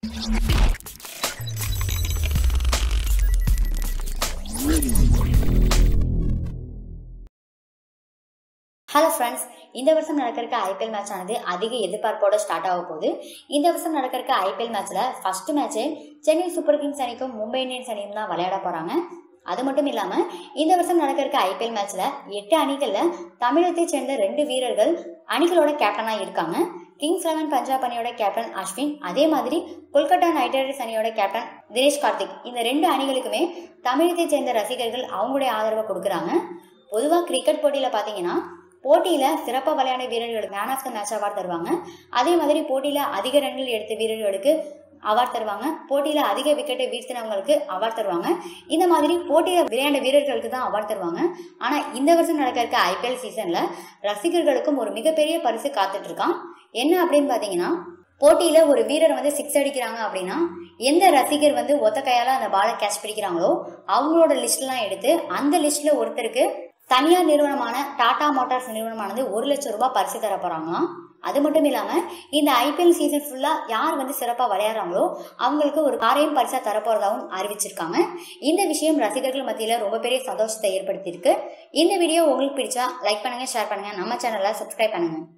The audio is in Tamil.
ஹலோ ஃப்ரெண்ட்ஸ் இந்த வருஷம் நடக்கிறக்க ஐபிஎல் மேட்ச் ஆனது அதிக எதிர்பார்ப்போட ஸ்டார்ட் ஆக போகுது இந்த வருஷம் நடக்கிறக்க ஐபிஎல் மேட்ச்ல first match Chennai Super Kings அணிக்கும் மும்பை இந்தியன்ஸ் அணியும் தான் விளையாட போறாங்க அது மட்டும் இல்லாம இந்த வருஷம் நடக்கிறக்க ஐபிஎல் மேட்ச்ல எட்டு அணிகள்ல தமிழகத்தை சேர்ந்த ரெண்டு வீரர்கள் அணிகளோட கேப்டனா இருக்காங்க கிங்ஸ் லெவன் பஞ்சாப் அணியோட கேப்டன் அஸ்வின் அதே மாதிரி கொல்கத்தா நைட் ரைடர்ஸ் அணியோட கேப்டன் தினேஷ் கார்த்திக் இந்த ரெண்டு அணிகளுக்குமே தமிழகத்தை சேர்ந்த ரசிகர்கள் அவங்களுடைய ஆதரவை கொடுக்குறாங்க பொதுவாக கிரிக்கெட் போட்டியில் பார்த்தீங்கன்னா போட்டியில் சிறப்பாக விளையாட வீரர்களுக்கு man of the match award தருவாங்க அதே மாதிரி போட்டியில் அதிக ரன்கள் எடுத்த வீரர்களுக்கு அவார்ட் தருவாங்க போட்டியில் அதிக விக்கெட்டை வீழ்த்தினவங்களுக்கு அவார்ட் தருவாங்க இந்த மாதிரி போட்டியில் விளையாண்ட வீரர்களுக்கு தான் அவார்ட் தருவாங்க ஆனால் இந்த வருஷம் நடக்க இருக்க ஐபிஎல் சீசனில் ரசிகர்களுக்கும் ஒரு மிகப்பெரிய பரிசு காத்துட்டு இருக்கான் என்ன அப்படின்னு பார்த்தீங்கன்னா போட்டியில ஒரு வீரர் வந்து சிக்ஸ் அடிக்கிறாங்க அப்படின்னா எந்த ரசிகர் வந்து ஒத்த கையால அந்த பாலை கேட்ச் பிடிக்கிறாங்களோ அவங்களோட லிஸ்ட்லாம் எடுத்து அந்த லிஸ்ட்ல ஒருத்தருக்கு தனியார் நிறுவனமான டாடா மோட்டார்ஸ் நிறுவனமானது ஒரு லட்சம் ரூபாய் பரிசு தர போறாங்களாம் அது மட்டும் இல்லாம இந்த ஐபிஎல் சீசன் ஃபுல்லா யார் வந்து சிறப்பா விளையாடுறாங்களோ அவங்களுக்கு ஒரு காரையும் பரிசா தரப்போறதாகவும் அறிவிச்சிருக்காங்க இந்த விஷயம் ரசிகர்கள் மத்தியில ரொம்ப பெரிய சந்தோஷத்தை ஏற்படுத்தியிருக்கு இந்த வீடியோ உங்களுக்கு பிடிச்சா லைக் பண்ணுங்க ஷேர் பண்ணுங்க நம்ம சேனலை சப்ஸ்கிரைப் பண்ணுங்க